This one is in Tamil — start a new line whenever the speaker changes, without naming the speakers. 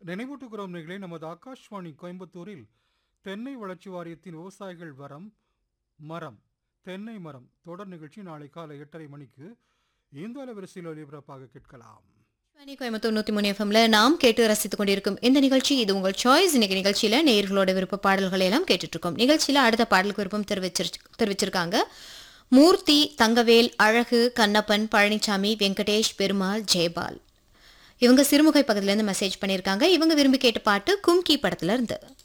நினைவூட்டுகிறோம் நிகழே நமது ஆகாஷ்வாணி கோயம்புத்தூரில் தென்னை வளர்ச்சி வாரியத்தின் விவசாயிகள் வரம் மரம் தென்னை மரம் தொடர் நிகழ்ச்சி நாளை காலை எட்டரை மணிக்கு இந்த அலைவரிசையில் ஒலிபரப்பாக கேட்கலாம்
ஆகாஷ்வாணி கோயம்புத்தூர் நூத்தி மூணு எஃப்எம்ல நாம் கேட்டு ரசித்துக் கொண்டிருக்கும் இந்த நிகழ்ச்சி இது உங்கள் சாய்ஸ் இன்னைக்கு நிகழ்ச்சியில நேயர்களோட விருப்ப பாடல்களை எல்லாம் கேட்டுட்டு இருக்கோம் நிகழ்ச்சியில அடுத்த பாடலுக்கு விருப்பம் தெரிவிச்சிரு தெரிவிச்சிருக்காங்க மூர்த்தி தங்கவேல் அழகு கண்ணப்பன் பழனிசாமி வெங்கடேஷ் பெருமாள் ஜெயபால் இவங்க சிறுமுகை பக்கத்துல இருந்து மெசேஜ் பண்ணியிருக்காங்க இவங்க விரும்பி கேட்ட பாட்டு கும்கி படத்துல இருந்து